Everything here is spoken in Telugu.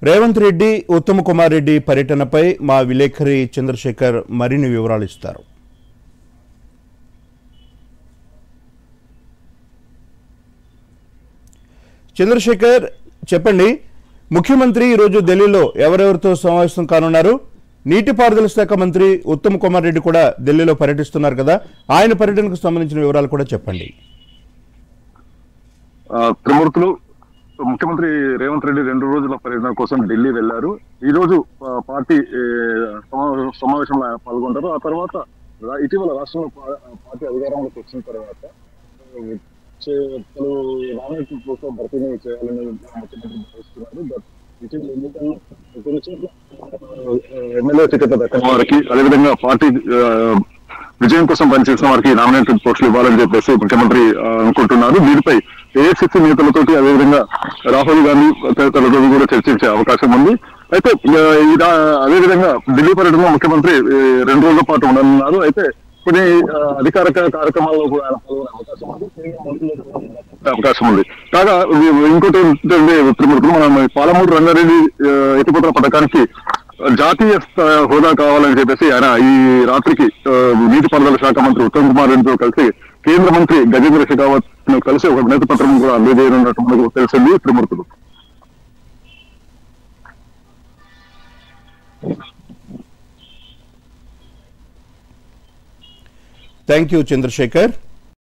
రేవంత్ రెడ్డి ఉత్తమ్ కుమార్ రెడ్డి పర్యటనపై మా విలేకరి చంద్రశేఖర్ మరిన్ని వివరాలు ఇస్తారు చంద్రశేఖర్ చెప్పండి ముఖ్యమంత్రి ఈరోజు ఢిల్లీలో ఎవరెవరితో సమావేశం కానున్నారు నీటిపారుదల శాఖ మంత్రి ఉత్తమ్ కుమార్ రెడ్డి కూడా ఢిల్లీలో పర్యటిస్తున్నారు కదా ఆయన పర్యటనకు సంబంధించిన వివరాలు కూడా చెప్పండి ఆ, త్రిమూర్తులు ముఖ్యమంత్రి రేవంత్ రెడ్డి రెండు రోజుల పర్యటన కోసం ఢిల్లీ వెళ్లారు ఈ రోజు ఆ, పార్టీ ఏ, సమా- సమావేశంలో ఆయన పాల్గొంటారు ఆ తర్వాత రా- ఇటీవల రాష్ట్రంలో పా- పార్టీ అధికారంలోకి వచ్చిన తర్వాత ఆ, చే- పలు నామినేషన్ కోసం భర్తీని చేయాలని ముఖ్యమంత్రి భావిస్తున్నారు బట్ ఇటీవల ఎన్నికల్లో కొన్ని చోట్ల ఆ, ఎమ్మెల్యే టికెట్ దక్కని వారికి అదేవిధంగా పార్టీ ఆ, విజయం కోసం పనిచేసిన వారికి నామినేటెడ్ పోస్టులు ఇవ్వాలని చెప్పేసి ముఖ్యమంత్రి ఆ, అనుకుంటున్నారు దీనిపై ఏఐసిసి నేతలతోటి అదేవిధంగా రాహుల్ గాంధీ తదితరులతో కూడా చర్చించే అవకాశం ఉంది అయితే ఆ, ఈ రా- అదేవిధంగా ఢిల్లీ పర్యటనలో ముఖ్యమంత్రి ఆ, రెండు రోజుల పాటు ఉండనున్నారు అయితే కొన్ని ఆ, అధికారిక కార్యక్రమాల్లో కూడా ఆయన పాల్గొనే అవకాశం ఉంది కేంద్ర మంత్రులు కూడా ఉండే అవకాశం ఉంది కాగా ఇవి- ఇంకోటి ఏంటంటే త్రిమూర్తులు మనం ఈ పాలమూరు రంగారెడ్డి ఆ, ఎత్తిపోతల పథకానికి జాతీయ స్థా- హోదా కావాలని చెప్పేసి ఆయన ఈ రాత్రికి ఆ, నీటిపారుదల శాఖ మంత్రి ఉత్తమ్ కుమార్ రెడ్డితో కలిసి కేంద్ర మంత్రి గజేంద్ర షెకావత్ ను కలిసి ఒక వినతి పత్రం కూడా అందజేయనున్నట్టు మనకు తెలిసింది త్రిమూర్తులు థ్యాంక్ యూ చంద్రశేఖర్